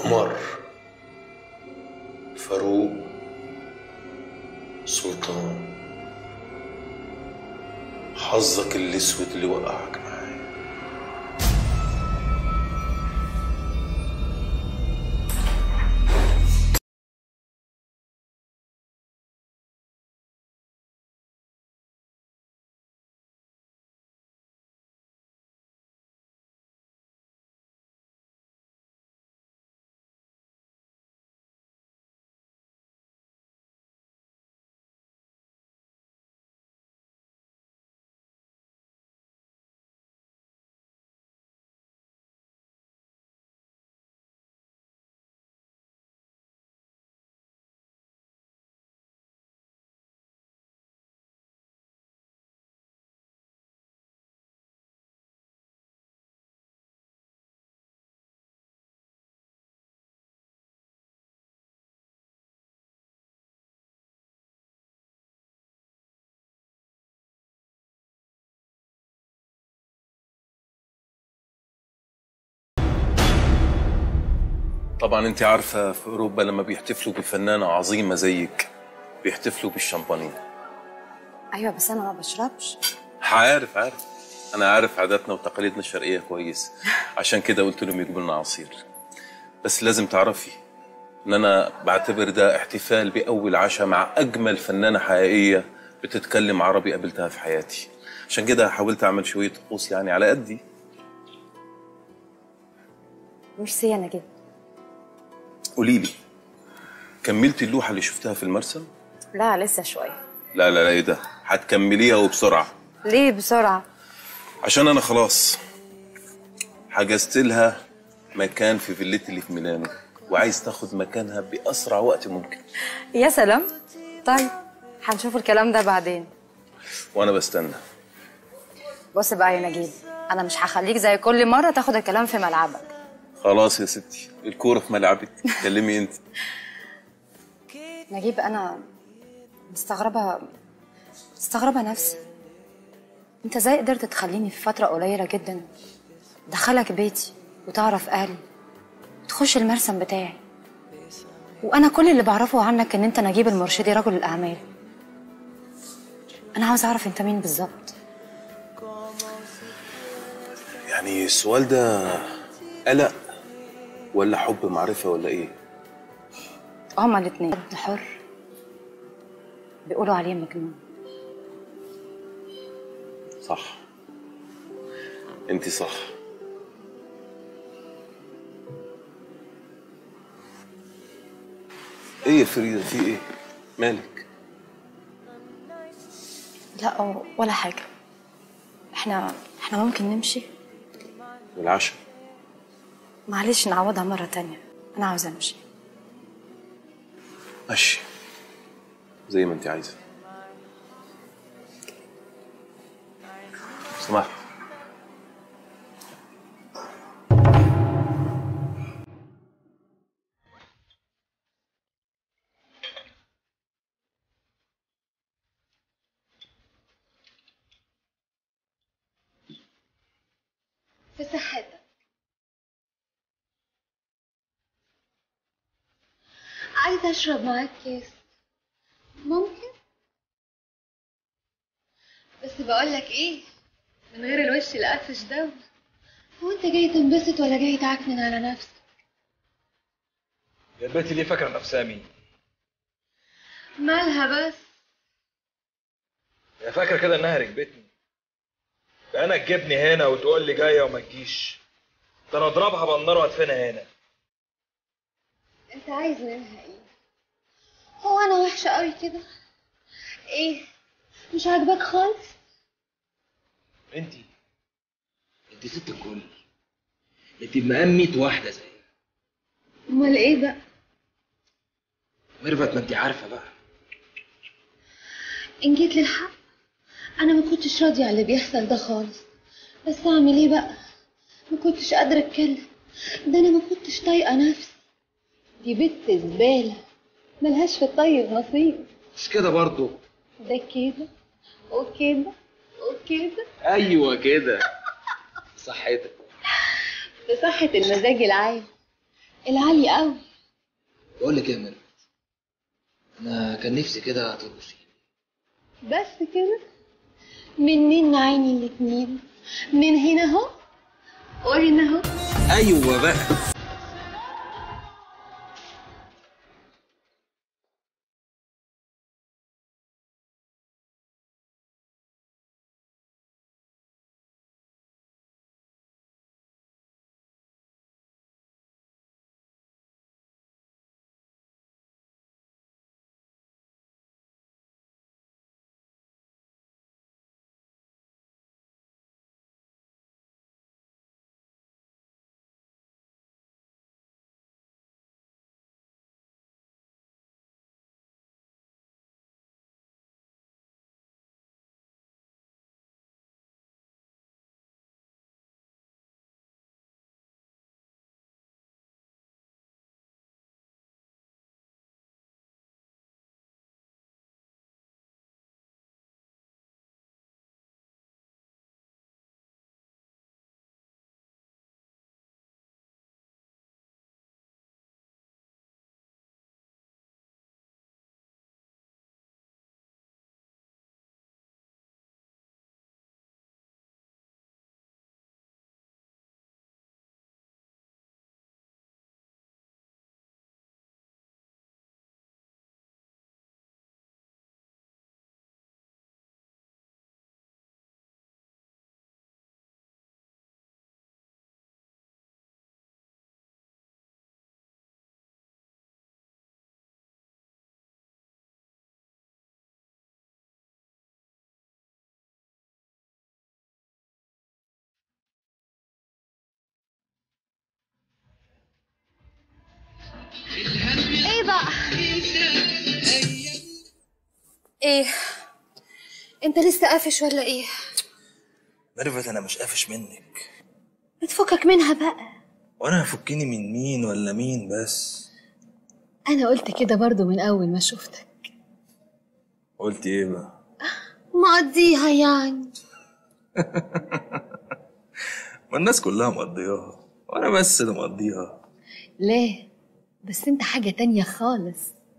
عمر فاروق سلطان حظك الاسود اللي وقعك معايا طبعا انت عارفه في اوروبا لما بيحتفلوا بفنانه عظيمه زيك بيحتفلوا بالشامبانيه ايوه بس انا ما بشربش عارف عارف انا عارف عاداتنا وتقاليدنا الشرقيه كويس عشان كده قلت لهم يجيبوا لنا عصير بس لازم تعرفي ان انا بعتبر ده احتفال باول عشاء مع اجمل فنانه حقيقيه بتتكلم عربي قابلتها في حياتي عشان كده حاولت اعمل شويه طقوس يعني على قدي ميرسي يا نجيب قولي لي كملتي اللوحه اللي شفتها في المرسم لا لسه شويه لا لا لا ايه ده هتكمليها وبسرعه ليه بسرعه عشان انا خلاص حجزت لها مكان في فيلتي اللي في ميلانو وعايز تاخد مكانها باسرع وقت ممكن يا سلام طيب هنشوف الكلام ده بعدين وانا بستنى بص بقى يا نجيب انا مش هخليك زي كل مره تاخد الكلام في ملعبك خلاص يا ستي الكوره في ملعبك كلمي انت نجيب انا مستغربه مستغربه نفسي انت ازاي قدرت تخليني في فتره قليله جدا دخلك بيتي وتعرف اهلي وتخش المرسم بتاعي وانا كل اللي بعرفه عنك ان انت نجيب المرشدي رجل الاعمال انا عاوز اعرف انت مين بالظبط يعني السؤال ده قلق ولا حب معرفه ولا ايه هما الاتنين حد حر بيقولوا عليه مجنون صح انت صح ايه يا فريده في ايه مالك لا ولا حاجه احنا احنا ممكن نمشي والعشاء معلش نعوضها مره تانية انا عاوزه امشي ماشي زي ما انت عايزه سمحت في صحتك عايزة أشرب معاك كاس ممكن؟ بس بقولك إيه من غير الوش القفش ده هو أنت جاي تنبسط ولا جاي تعكنن على نفسك؟ يا بنتي ليه فاكره نفسها مين؟ مالها بس؟ هي فاكره كده انها ركبتني ده انا تجيبني هنا وتقول لي جايه وما تجيش ده انا اضربها بالنار وادفنها هنا أنت عايز منها إيه؟ هو أنا وحشة أوي كده؟ إيه؟ مش عاجباك خالص؟ انتي انتي ست الكل انتي بمقام 100 واحده زيها أمال إيه بقى؟ ميرفت ما انتي عارفه بقى إن جيت للحق أنا ما كنتش راضية على اللي بيحصل ده خالص بس أعمل إيه بقى؟ ما كنتش قادرة أتكلم ده أنا ما كنتش طايقة نفسي دي بنت زبالة ملهاش في الطيب نصيب مش كده برضو ده كده وكده وكده ايوه كده صحتك بصحة المزاج العام العالي قوي بقول لك ايه يا ميرفت انا كان نفسي كده ترقصي بس كده منين عيني الاتنين من هنا اهو وهنا اهو ايوه بقى ايه بقى ايه انت لسه قافش ولا ايه ميرفت انا مش قافش منك بتفكك منها بقى وانا هفكني من مين ولا مين بس انا قلت كده برضو من اول ما شفتك قلت ايه بقى مقضيها يعني ما الناس كلها مقضياها وانا بس اللي مقضيها ليه بس انت حاجة تانية خالص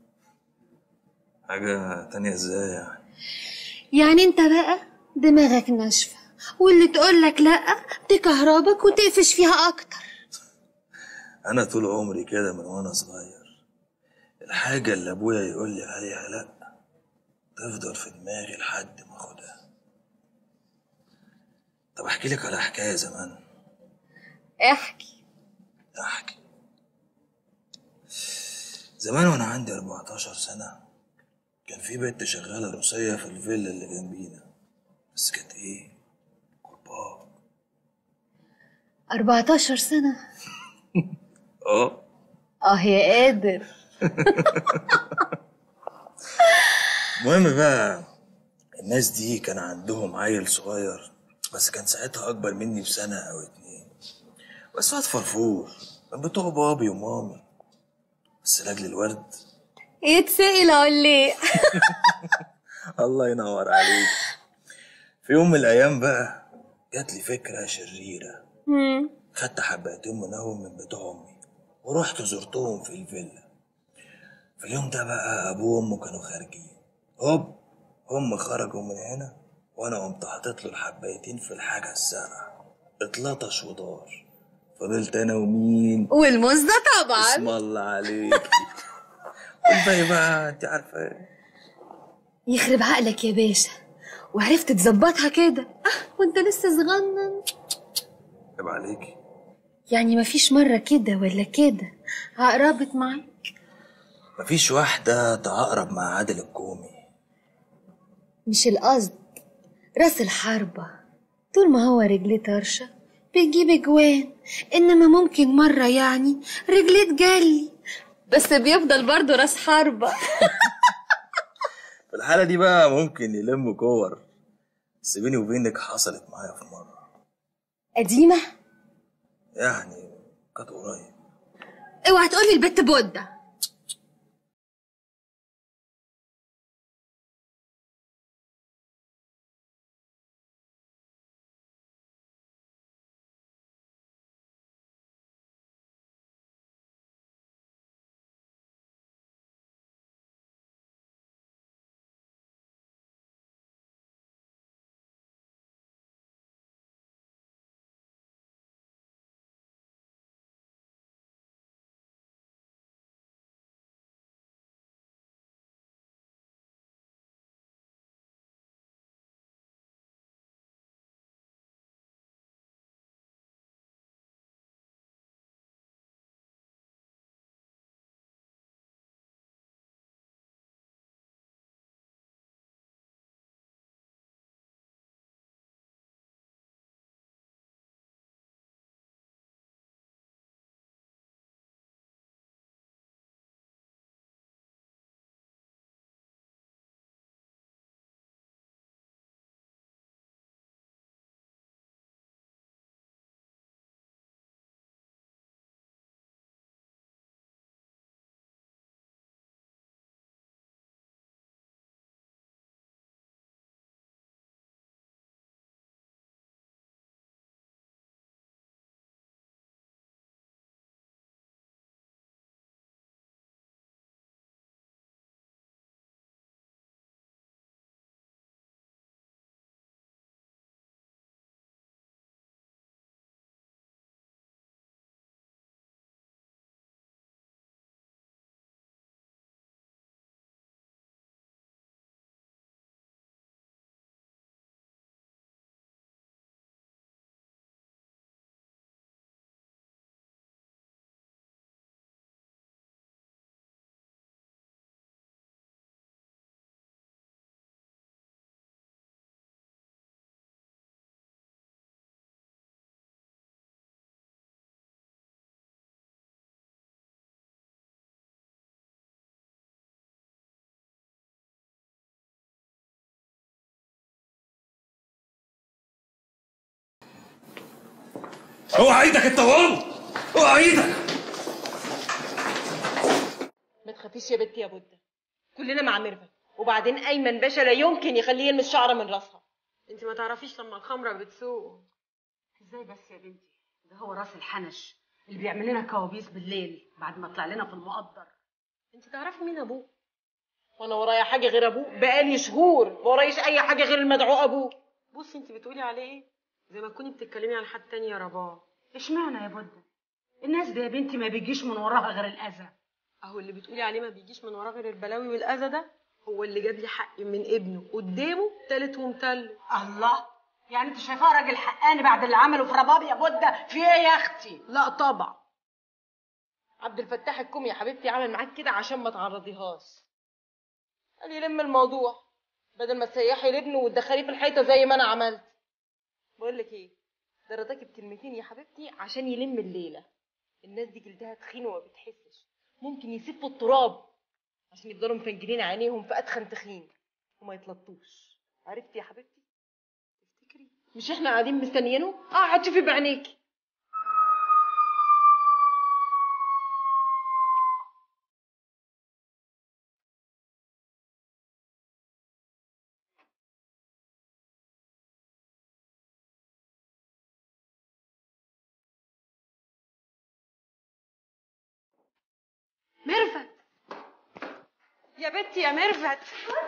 حاجة تانية ازاي يعني يعني انت بقى دماغك ناشفة واللي تقولك لأ تكهربك وتقفش فيها أكتر انا طول عمري كده من وانا صغير الحاجة اللي ابويا يقول لي عليها لا تفضل في دماغي لحد ما اخدها طب احكي لك على حكاية زمان احكي احكي زمان وانا عندي 14 سنة كان في بنت شغالة روسية في الفيلا اللي جنبينا بس كانت ايه كرباج 14 سنة اه اه يا قادر المهم بقى الناس دي كان عندهم عيل صغير بس كان ساعتها اكبر مني بسنة او اتنين بس واد فرفور من بتوع بابي ومامي بس لاجل الورد يتسأل اقول ليه الله ينور عليك في يوم من الايام بقى جات لي فكرة شريرة خدت حبايتين منهم من بتوع امي ورحت زرتهم في الفيلا في اليوم ده بقى ابوه وامه كانوا خارجين هوب هم خرجوا من هنا وانا قمت حاطط له الحبايتين في الحاجة الساقعة اتلطش ودار فضلت انا ومين والموز ده طبعا اسم الله عليك والباقي بقى انت عارفة ايه يخرب عقلك يا باشا وعرفت تظبطها كده اه وانت لسه صغنن عيب عليكي يعني مفيش مرة كده ولا كده عقربت معاك مفيش واحدة تعقرب مع عادل الكومي مش القصد راس الحربة طول ما هو رجليه طرشة بيجيب اجوان انما ممكن مرة يعني رجليه تجلي بس بيفضل برضه راس حربة في الحالة دي بقى ممكن يلم كور بس بيني وبينك حصلت معايا في مرة قديمة يعني كانت قريب اوعى تقولي البت بودة اوعى ايدك انت وهو اوعى ايدك ما تخافيش يا بنتي يا بودة كلنا مع ميرفت وبعدين ايمن باشا لا يمكن يخليه يلمس شعره من راسها انت ما تعرفيش لما الخمره بتسوق ازاي بس يا بنتي ده هو راس الحنش اللي بيعمل لنا كوابيس بالليل بعد ما طلع لنا في المقدر انت تعرفي مين ابوه وانا ورايا حاجه غير ابوه بقالي شهور ما ورايش اي حاجه غير المدعو ابوه بصي انت بتقولي عليه ايه زي ما تكوني بتتكلمي عن حد تاني يا رباه اشمعنى يا بودة الناس دي يا بنتي ما بيجيش من وراها غير الاذى اهو اللي بتقولي عليه ما بيجيش من وراه غير البلاوي والاذى ده هو اللي جاب لي حقي من ابنه قدامه تالت ومتل الله يعني انت شايفاه راجل حقاني بعد اللي عمله في رباب يا بودة في ايه يا اختي لا طبعا عبد الفتاح الكومي يا حبيبتي عمل معاك كده عشان ما تعرضيهاش قال يلم الموضوع بدل ما تسيحي لابنه وتدخليه في الحيطه زي ما انا عملت بقول لك ايه ده رضاكي بكلمتين يا حبيبتي عشان يلم الليله الناس دي جلدها تخين وما بتحسش ممكن يسفوا التراب عشان يفضلوا مفنجلين عينيهم في اتخن تخين وما يتلطوش عرفتي يا حبيبتي تفتكري مش احنا قاعدين مستنيينه اه هتشوفي بعينيكي ميرفت يا بنتي يا ميرفت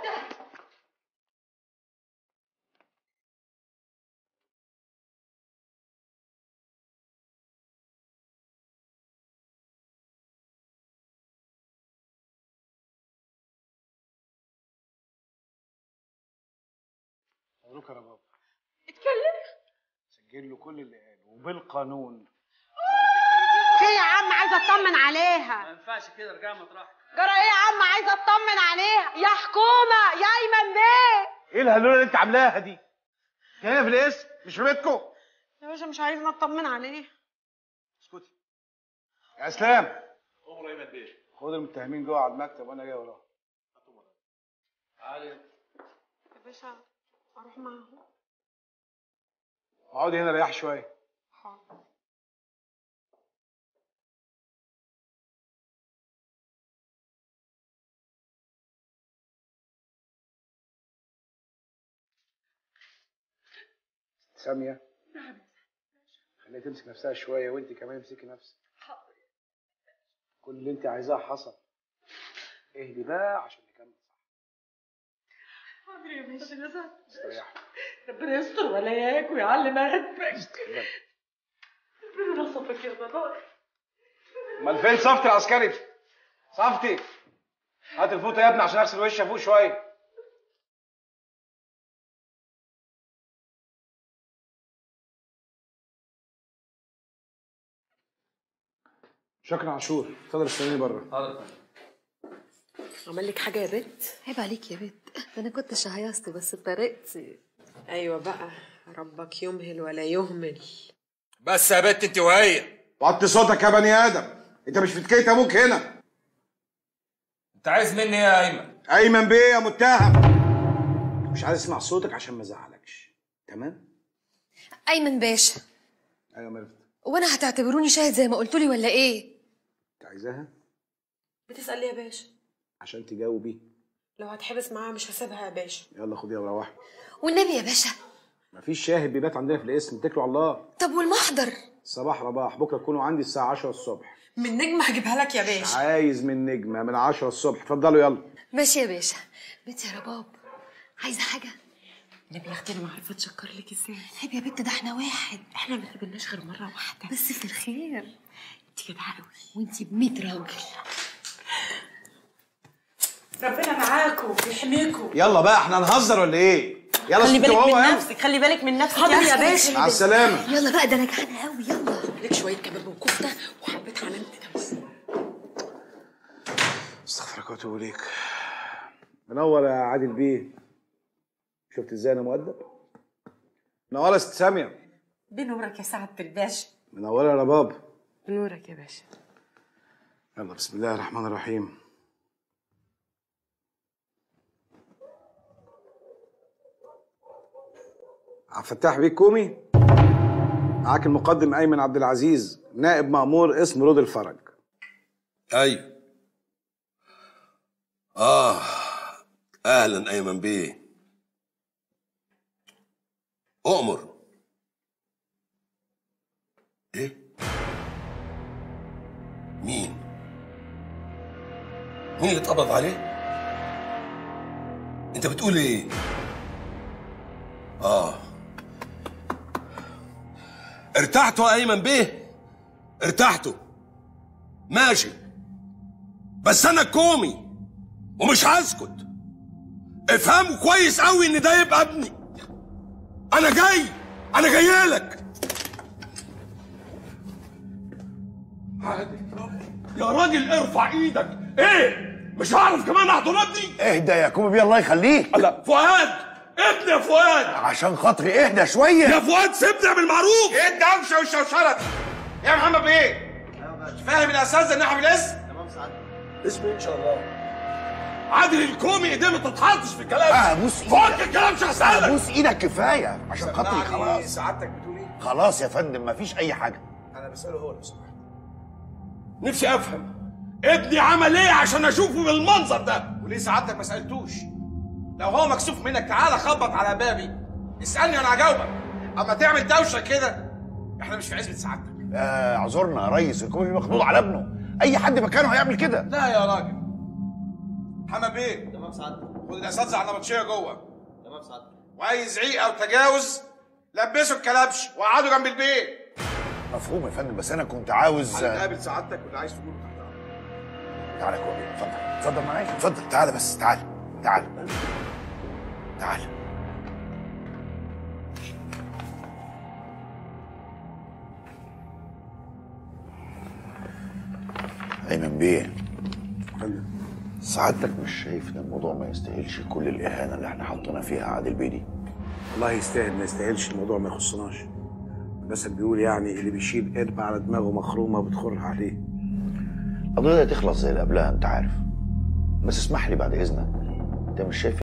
مبروك يا رباب اتكلم سجل له كل اللي قاله وبالقانون في يا عم عايزه اطمن عليها ما ينفعش كده ارجع مطرحك جرى ايه يا عم عايزه اطمن عليها يا حكومه يا ايمن بيه ايه الهلوله اللي انت عاملاها دي؟ انت هنا في الاسم مش في بيتكم يا باشا مش عايزه اطمن عليه اسكتي يا اسلام عمر ايمن بيه خد المتهمين جوه على المكتب وانا جاي وراهم تعالي يا باشا اروح معاهم اقعدي هنا ريح شويه حاضر ساميه خليها تمسك نفسها شويه وانت كمان امسكي نفسك كل اللي انت عايزاه حصل اهدي بقى عشان نكمل صح حاضر يا باشا استريحي ربنا يستر ولاياك ويعلم قلبك ربنا نصفك يا بابا امال فين صفتي العسكري صفتي هات الفوطه يا ابني عشان اغسل وشي فوق شويه شكرا عاشور اتفضل استناني بره حاضر عمل لك حاجه يا بنت عيب عليك يا بنت ده انا كنت شهيصت بس بطريقتي ايوه بقى ربك يمهل ولا يهمل بس يا بنت انت وهي وطي صوتك يا بني ادم انت مش في تكيت ابوك هنا انت عايز مني ايه يا ايمن ايمن بيه يا متهم مش عايز اسمع صوتك عشان ما ازعلكش تمام ايمن باشا ايوه ميرفت وانا هتعتبروني شاهد زي ما قلتولي ولا ايه انت عايزاها بتسال ليه يا باشا عشان تجاوبي لو هتحبس معاها مش هسيبها يا باشا يلا خديها وروحي والنبي يا باشا مفيش شاهد بيبات عندنا في الاسم اتكلوا على الله طب والمحضر صباح رباح بكره تكونوا عندي الساعه 10 الصبح من نجم هجيبها لك يا باشا عايز من نجمه من 10 الصبح اتفضلوا يلا ماشي يا باشا بنت يا رباب عايزه حاجه نبي يا اختي انا ما عارفه اتشكر لك ازاي عيب يا بنت ده احنا واحد احنا ما اتقابلناش غير مره واحده بس في الخير انت جدعه قوي وانتي ب 100 راجل ربنا معاكم ويحميكم يلا بقى احنا هنهزر ولا ايه يلا خلي ستي بالك وهو من يلا. نفسك خلي بالك من نفسك حاضر يا أختي. باشا. مع السلامه يلا بقى ده انا جعانه قوي يلا لك شويه كباب وكفته وحبه حمام تدوس استغفرك واتوب اليك منور يا عادل بيه شفت ازاي انا مؤدب منوره يا ست ساميه بنورك يا سعاده الباشا منوره يا رباب بنورك يا باشا يلا بسم الله الرحمن الرحيم عبد الفتاح بيه كومي معاك المقدم ايمن عبد العزيز نائب مأمور اسم رود الفرج ايوه اه اهلا ايمن بيه اؤمر ايه مين مين اللي اتقبض عليه انت بتقول ايه اه ارتحتوا يا ايمن بيه ارتحتوا ماشي بس انا كومي ومش هسكت افهموا كويس قوي ان ده يبقى ابني انا جاي انا جاي لك يا راجل ارفع ايدك ايه مش هعرف كمان احضر ابني اهدى يا كومي بيه الله يخليك لا فؤاد ابني يا فؤاد عشان خاطري اهدى شويه يا فؤاد سيبني بالمعروف ايه الدوشه والشوشره دي؟ يا محمد بيه مش فاهم الاساس ان احنا بالاسم؟ اسمي ان شاء الله عادل الكومي ايديه ما تتحطش في الكلام اه بوس فك الكلام مش هسألك بوس ايدك كفايه عشان خاطري سمعني، خلاص سعادتك بتقول ايه؟ خلاص يا فندم مفيش اي حاجه انا بساله هو لو سمحت نفسي افهم ابني عمل ايه عشان اشوفه بالمنظر ده وليه سعادتك ما سالتوش؟ لو هو مكسوف منك تعالى خبط على بابي اسالني وانا هجاوبك اما تعمل دوشه كده احنا مش في عزبه سعادتك آه اعذرنا يا ريس الكومي مخضوض على ابنه اي حد مكانه هيعمل كده لا يا راجل محمد بيه تمام سعادتك خد الاساتذه على نبطشيه جوه تمام سعادتك واي زعيق او تجاوز لبسوا الكلبش وقعدوا جنب البيت مفهوم يا فندم بس انا كنت عاوز هنقابل سعادتك واللي عايز تقوله تحت امرك تعالى يا كومي اتفضل اتفضل معايا اتفضل تعالى بس تعالى تعالى تعالى ايمن بيه سعادتك مش شايف ان الموضوع ما يستاهلش كل الاهانه اللي احنا حطينا فيها عادل بيه دي والله يستاهل ما يستاهلش الموضوع ما يخصناش بس بيقول يعني اللي بيشيل قربة على دماغه مخرومه بتخر عليه القضيه دي هتخلص زي اللي قبلها انت عارف بس اسمح لي بعد اذنك انت مش شايف